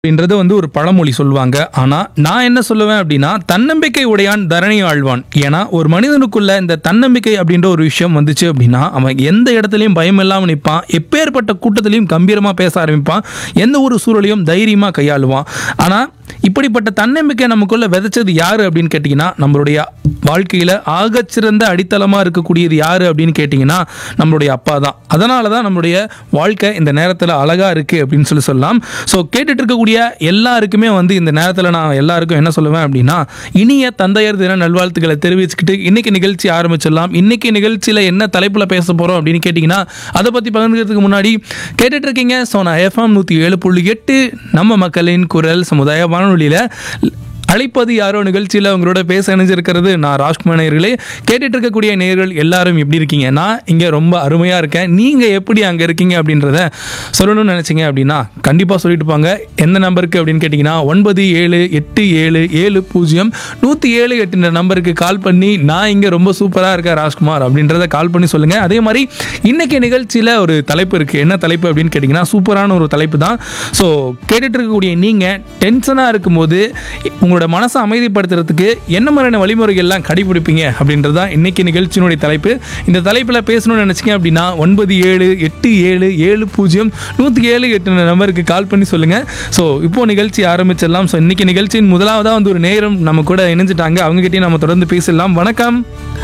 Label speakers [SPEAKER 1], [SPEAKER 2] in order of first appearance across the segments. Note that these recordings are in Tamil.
[SPEAKER 1] அப்படின்றது வந்து ஒரு பழமொழி சொல்லுவாங்க ஆனா நான் என்ன சொல்லுவேன் அப்படின்னா தன்னம்பிக்கை உடையான் தரணி ஆழ்வான் ஏன்னா ஒரு மனிதனுக்குள்ள இந்த தன்னம்பிக்கை அப்படின்ற ஒரு விஷயம் வந்துச்சு அப்படின்னா அவன் எந்த இடத்துலையும் பயம் இல்லாமல் நிற்பான் எப்பேற்பட்ட கூட்டத்திலையும் கம்பீரமா பேச ஆரம்பிப்பான் எந்த ஒரு சூழலையும் தைரியமா கையாளுவான் ஆனா இப்படிப்பட்ட தன்னம்பிக்கை நமக்குள்ள விதைச்சது யாரு அப்படின்னு கேட்டிங்கன்னா நம்மளுடைய வாழ்க்கையில ஆகச்சிறந்த அடித்தளமா இருக்கக்கூடியது யாரு அப்படின்னு கேட்டிங்கன்னா நம்மளுடைய அப்பா தான் அதனால தான் நம்மளுடைய வாழ்க்கை இந்த நேரத்தில் அழகா இருக்கு அப்படின்னு சொல்லி சொல்லலாம் ஸோ கேட்டுட்டு இருக்கக்கூடிய எல்லாருக்குமே வந்து இந்த நேரத்தில் நான் எல்லாருக்கும் என்ன சொல்லுவேன் அப்படின்னா இனிய தந்தையர் தின நல்வாழ்த்துக்களை தெரிவிச்சுக்கிட்டு இன்னைக்கு நிகழ்ச்சி ஆரம்பிச்சிடலாம் இன்னைக்கு நிகழ்ச்சியில் என்ன தலைப்பில் பேச போகிறோம் அப்படின்னு கேட்டிங்கன்னா அதை பற்றி பகிர்ந்துக்கிறதுக்கு முன்னாடி கேட்டுட்டு இருக்கீங்க ஸோ நான் எஃப்எம் நூற்றி ஏழு புள்ளி எட்டு நம்ம மக்களின் குரல் சமுதாய வானொலியில் அழைப்பது யாரோ நிகழ்ச்சியில் உங்களோட பேச இணைஞ்சிருக்கிறது நான் ராஜ்குமார் நேயர்களே கேட்டுட்டு இருக்கக்கூடிய நேயர்கள் எல்லாரும் எப்படி இருக்கீங்க நான் இங்கே ரொம்ப அருமையாக இருக்கேன் நீங்கள் எப்படி அங்கே இருக்கீங்க அப்படின்றத சொல்லணும்னு நினச்சிங்க அப்படின்னா கண்டிப்பாக சொல்லிட்டு போங்க எந்த நம்பருக்கு அப்படின்னு கேட்டிங்கன்னா ஒன்பது ஏழு எட்டு ஏழு ஏழு பூஜ்ஜியம் நூற்றி ஏழு எட்டுன்ற நம்பருக்கு கால் பண்ணி நான் இங்கே ரொம்ப சூப்பராக இருக்கேன் ராஜ்குமார் அப்படின்றத கால் பண்ணி சொல்லுங்கள் அதே மாதிரி இன்னைக்கு நிகழ்ச்சியில் ஒரு தலைப்பு இருக்குது என்ன தலைப்பு அப்படின்னு கேட்டிங்கன்னா சூப்பரான ஒரு தலைப்பு தான் ஸோ கேட்டுட்டு இருக்கக்கூடிய நீங்கள் டென்ஷனாக இருக்கும்போது உங்களோட மனசை அமைதிப்படுத்துறதுக்கு என்ன மாதிரியான வழிமுறைகள்லாம் கடைபிடிப்பீங்க அப்படின்றது தான் இன்னைக்கு நிகழ்ச்சியினுடைய தலைப்பு இந்த தலைப்பில் பேசணும்னு நினச்சிங்க அப்படின்னா ஒன்பது ஏழு எட்டு ஏழு ஏழு பூஜ்ஜியம் நூற்றி ஏழு எட்டு நம்பருக்கு கால் பண்ணி சொல்லுங்கள் ஸோ இப்போ நிகழ்ச்சி ஆரம்பிச்சிடலாம் ஸோ இன்னைக்கு நிகழ்ச்சியின் முதலாவதாக வந்து ஒரு நேரம் நம்ம கூட இணைஞ்சிட்டாங்க அவங்ககிட்டயும் நம்ம தொடர்ந்து பேசலாம் வணக்கம்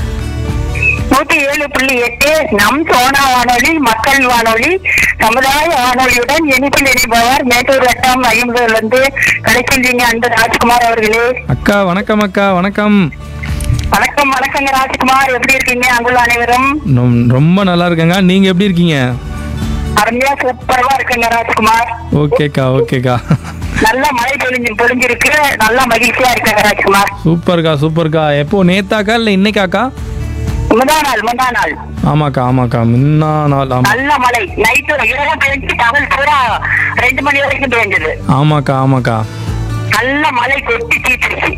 [SPEAKER 2] நூத்தி ஏழு புள்ளி எட்டு நம் சோனா வானொலி மக்கள் வானொலி சமுதாய வானொலியுடன் இனிப்பில் இணைப்பவர் மேட்டூர் வட்டம் ஐம்பதுலேருந்து கிடைச்சிருந்தீங்க அந்த ராஜ்குமார் அவர்களே
[SPEAKER 1] அக்கா வணக்கம் அக்கா வணக்கம்
[SPEAKER 2] வணக்கம் வணக்கங்க ராஜ்குமார் எப்படி இருக்கீங்க அங்குள்ள அனைவரும்
[SPEAKER 1] ரொம்- ரொம்ப நல்லா இருக்கேங்க நீங்கள் எப்படி இருக்கீங்க
[SPEAKER 2] அருமையா சூப்பரா இருக்குங்க ராஜ்குமார்
[SPEAKER 1] ஓகேக்கா ஓகேக்கா
[SPEAKER 2] நல்ல மழை பொழிஞ்சு பொழிஞ்சிருக்கு நல்லா மகிழ்ச்சியா இருக்குங்க ராஜ்குமார்
[SPEAKER 1] சூப்பர்க்கா சூப்பர்க்கா எப்போ நேத்தாக்கா இல்லை இன்னைக்காக்கா
[SPEAKER 2] முந்தா நாள் முந்தா நாள்
[SPEAKER 1] ஆமாக்கா ஆமாக்கா முன்னா நாள் ஆமா
[SPEAKER 2] நல்ல மழை நைட்டு இரவு பெஞ்சு பகல் பூரா ரெண்டு மணி வரைக்கும் பெஞ்சது
[SPEAKER 1] ஆமாக்கா ஆமாக்கா
[SPEAKER 2] நல்ல மழை கொட்டி தீட்டுருச்சு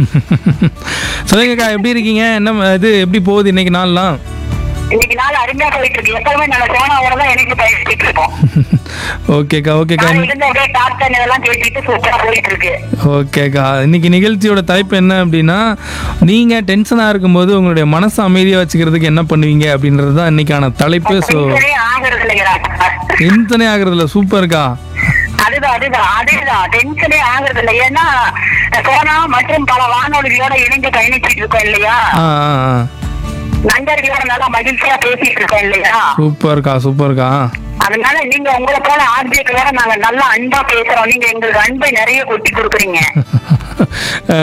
[SPEAKER 1] சொல்லுங்கக்கா எப்படி இருக்கீங்க என்ன இது எப்படி போகுது இன்னைக்கு நாள்லாம்
[SPEAKER 2] இன்னைக்கு நாள் அருமையா போயிட்டு இருக்கு எப்பவுமே நாங்க சோனாவோட தான் எனக்கு பேசிட்டு இருக்கோம்
[SPEAKER 1] ஓகேக்கா ஓகேக்கா
[SPEAKER 2] நான் இருந்து அப்படியே டாக்டர் இதெல்லாம் கேட்டுட்டு சூப்பரா போயிட்டு இருக்கு
[SPEAKER 1] ஓகேக்கா இன்னைக்கு நிகழ்ச்சியோட தலைப்பு என்ன அப்படின்னா நீங்கள் டென்ஷனாக இருக்கும்போது உங்களுடைய மனசை அமைதியாக வச்சுக்கிறதுக்கு என்ன பண்ணுவீங்க அப்படின்றது தான் இன்னைக்கான தலைப்பு ஸோ
[SPEAKER 2] டென்ஷனே ஆகுறது இல்லைங்க டாக்டர்.
[SPEAKER 1] டென்ஷனே ஆகுறதுல சூப்பர்க்கா
[SPEAKER 2] அதுதான் அதுதான் அதேதான் டென்ஷனே ஆகுறது இல்லை ஏன்னா சோனா மற்றும் பல வானொலிகளோட இணைந்து பயணிச்சிட்டு இருக்கோம் இல்லையா
[SPEAKER 1] ஆ ஆ ஆ
[SPEAKER 2] நண்பர்களோட நல்லா மகிழ்ச்சியா பேசிட்டு இருக்கோம் இல்லையா
[SPEAKER 1] சூப்பர்க்கா சூப்பர்க்கா
[SPEAKER 2] அதனால நீங்க உங்களை போல ஆர்ஜிகளோட நாங்க நல்லா அன்பா பேசுறோம் நீங்க எங்களுக்கு அன்பை நிறைய கொட்டி கொடுக்குறீங்க
[SPEAKER 1] ஆ,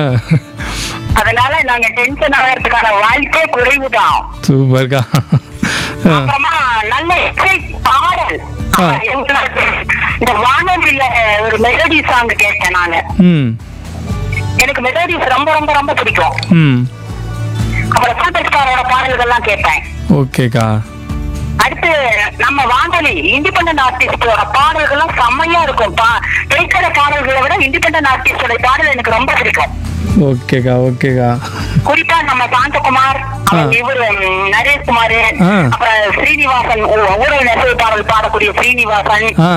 [SPEAKER 2] அதனால நாங்க டென்ஷன் ஆகிறதுக்கான வாய்ப்பே குறைவுதான்
[SPEAKER 1] சூப்பர்க்கா ஆ,
[SPEAKER 2] அப்புறமா நல்ல இசை பாடல்
[SPEAKER 1] ஆ.
[SPEAKER 2] எங்களுக்கு இந்த வானொலியில ஒரு மெலடி சாங் கேட்டேன் நானு
[SPEAKER 1] ம்
[SPEAKER 2] எனக்கு மெலடிஸ் ரொம்ப ரொம்ப ரொம்ப பிடிக்கும்
[SPEAKER 1] ம்
[SPEAKER 2] அப்புறம் சூப்பர் ஸ்டாரோட பாடல்கள்லாம் கேட்பேன்
[SPEAKER 1] ஓகேக்கா
[SPEAKER 2] அடுத்து நம்ம வானொலி இண்டிபெண்டன்ட் ஆர்டிஸ்டோட பாடல்கள்லாம் செம்மையா இருக்கும் பா- திரைப்பட பாடல்களை விட இண்டிபெண்டன்ட் ஆர்டிஸ்டோட பாடல் எனக்கு ரொம்ப பிடிக்கும்
[SPEAKER 1] ஓகேக்கா ஓகேக்கா
[SPEAKER 2] குறிப்பா நம்ம சாந்தகுமார் அப்புறம்
[SPEAKER 1] ஆ.
[SPEAKER 2] இவரு ம், நரேஷ்குமார்
[SPEAKER 1] ஆ.
[SPEAKER 2] அப்புறம் ஸ்ரீனிவாசன் ஊ- ஊழல் நெசவு பாடல் பாடக்கூடிய ஸ்ரீனிவாசன்
[SPEAKER 1] ஆ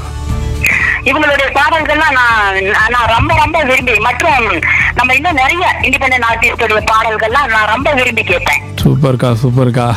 [SPEAKER 2] இவங்களுடைய பாடல்கள்லாம் நான் நான் நான் ரொம்ப ரொம்ப விரும்பி மற்றும் நம்ம இன்னும் நிறைய இண்டிபெண்டன்ட் ஆர்டிஸ்டோடைய பாடல்கள்லாம் நான் ரொம்ப விரும்பி கேட்பேன்
[SPEAKER 1] சூப்பர்க்கா சூப்பர்க்கா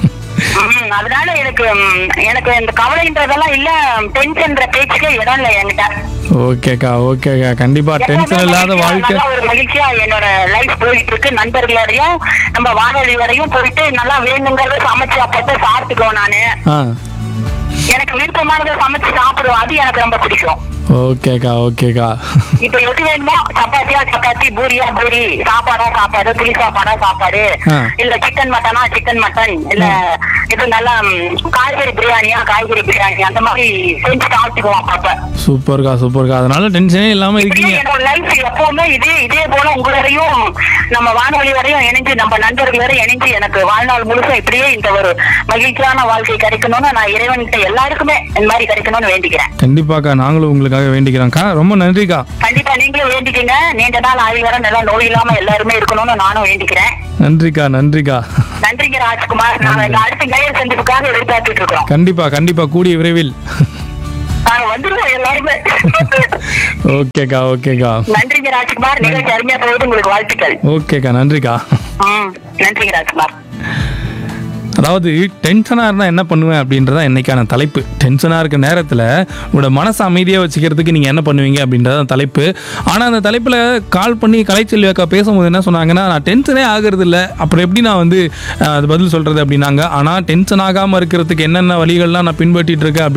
[SPEAKER 2] ம், அதனால எனக்கு ம், எனக்கு இந்த கவலைன்றதெல்லாம் இல்ல டென்ஷன்ற பேச்சுக்கே இடம் இல்லை என்கிட்ட
[SPEAKER 1] ஓகேக்கா ஓகேக்கா கண்டிப்பா டென்ஷன் இல்லாத
[SPEAKER 2] எப்பவுமே
[SPEAKER 1] வாழ்க்கை
[SPEAKER 2] நல்லா ஒரு மகிழ்ச்சியா என்னோட லைஃப் போயிட்டு இருக்கு நண்பர்களோடையும் நம்ம வானொலி வரையும் போயிட்டு நல்லா வேணுங்கிறத சமைச்சு அப்பப்ப சாப்பிட்டுக்குவோம் நானு
[SPEAKER 1] ஆ
[SPEAKER 2] எனக்கு விருப்பமானதை சமைச்சு சாப்பிடுவோம் அது எனக்கு ரொம்ப பிடிக்கும்
[SPEAKER 1] ஓகேக்கா ஓகேக்கா
[SPEAKER 2] இப்ப எது வேணுமோ சப்பாத்தியா சப்பாத்தி பூரியா பூரி சாப்பாடா சாப்பாடு புளி சாப்பாடா சாப்பாடு
[SPEAKER 1] ஆ.
[SPEAKER 2] இல்ல சிக்கன் மட்டனா சிக்கன் மட்டன் இல்ல இது நல்லா ம், காய்கறி பிரியாணியா காய்கறி பிரியாணி அந்த மாதிரி செஞ்சு சாப்பிட்டுக்குவோம் அப்பப்ப
[SPEAKER 1] சூப்பர்க்கா சூப்பர்க்கா அதனால டென்ஷனே இல்லாம
[SPEAKER 2] இப்படியே
[SPEAKER 1] இருக்கீங்க
[SPEAKER 2] என்னோட லைஃப் எப்பவுமே இதே இதே போல உங்களோடையும் நம்ம வானொலி வரையும் இணைஞ்சு நம்ம நண்பர்கள் வரை இணைஞ்சு எனக்கு வாழ்நாள் முழுசும் இப்படியே இந்த ஒரு மகிழ்ச்சியான வாழ்க்கை கிடைக்கணும்னு நான் இறைவன்கிட்ட எல்லாருக்குமே இந்த மாதிரி கிடைக்கணும்னு வேண்டிக்கிறேன்
[SPEAKER 1] கண்டிப்பாக்கா நாங்களும் உங்களுக்காக வேண்டிக்கிறோம்க்கா ரொம்ப நன்றிக்கா
[SPEAKER 2] கண்டிப்பா நீங்களும் வேண்டிக்கங்க நீண்ட நாள் ஆயுள் வர நல்லா நோய் இல்லாம எல்லாருமே இருக்கணும்னு நானும் வேண்டிக்கிறேன்
[SPEAKER 1] நன்றிக்கா நன்றிக்கா
[SPEAKER 2] நன்றிங்க ராஜ்குமார் நாங்க இந்த அடுத்த நேயர் சந்திப்புக்காக எதிர்பார்த்துட்டு இருக்கிறோம்
[SPEAKER 1] கண்டிப்பா கண்டிப்பா கூடிய விரைவில்
[SPEAKER 2] நாங்க வந்துருவோம் எல்லாருமே
[SPEAKER 1] ஓகேக்கா ஓகேக்கா
[SPEAKER 2] நன்றிங்க ராஜ்குமார் நிகழ்ச்சி அருமையா போகுது உங்களுக்கு வாழ்த்துக்கள்
[SPEAKER 1] ஓகேக்கா நன்றிக்கா
[SPEAKER 2] ம் நன்றிங்க ராஜ்குமார்
[SPEAKER 1] அதாவது டென்ஷனாக இருந்தால் என்ன பண்ணுவேன் அப்படின்றத இன்னைக்கான தலைப்பு டென்ஷனாக இருக்க நேரத்தில் உங்களோட மனசை அமைதியாக வச்சுக்கிறதுக்கு நீங்கள் என்ன பண்ணுவீங்க அப்படின்றத தலைப்பு ஆனால் அந்த தலைப்பில் கால் பண்ணி கலைச்செல்வி அக்கா பேசும்போது என்ன சொன்னாங்கன்னா நான் டென்ஷனே ஆகிறது இல்லை அப்புறம் எப்படி நான் வந்து அஹ், அது பதில் சொல்கிறது அப்படின்னாங்க ஆனால் டென்ஷன் ஆகாமல் இருக்கிறதுக்கு என்னென்ன வழிகள்லாம் நான் பின்பற்றிட்டு இருக்கேன் அப்படி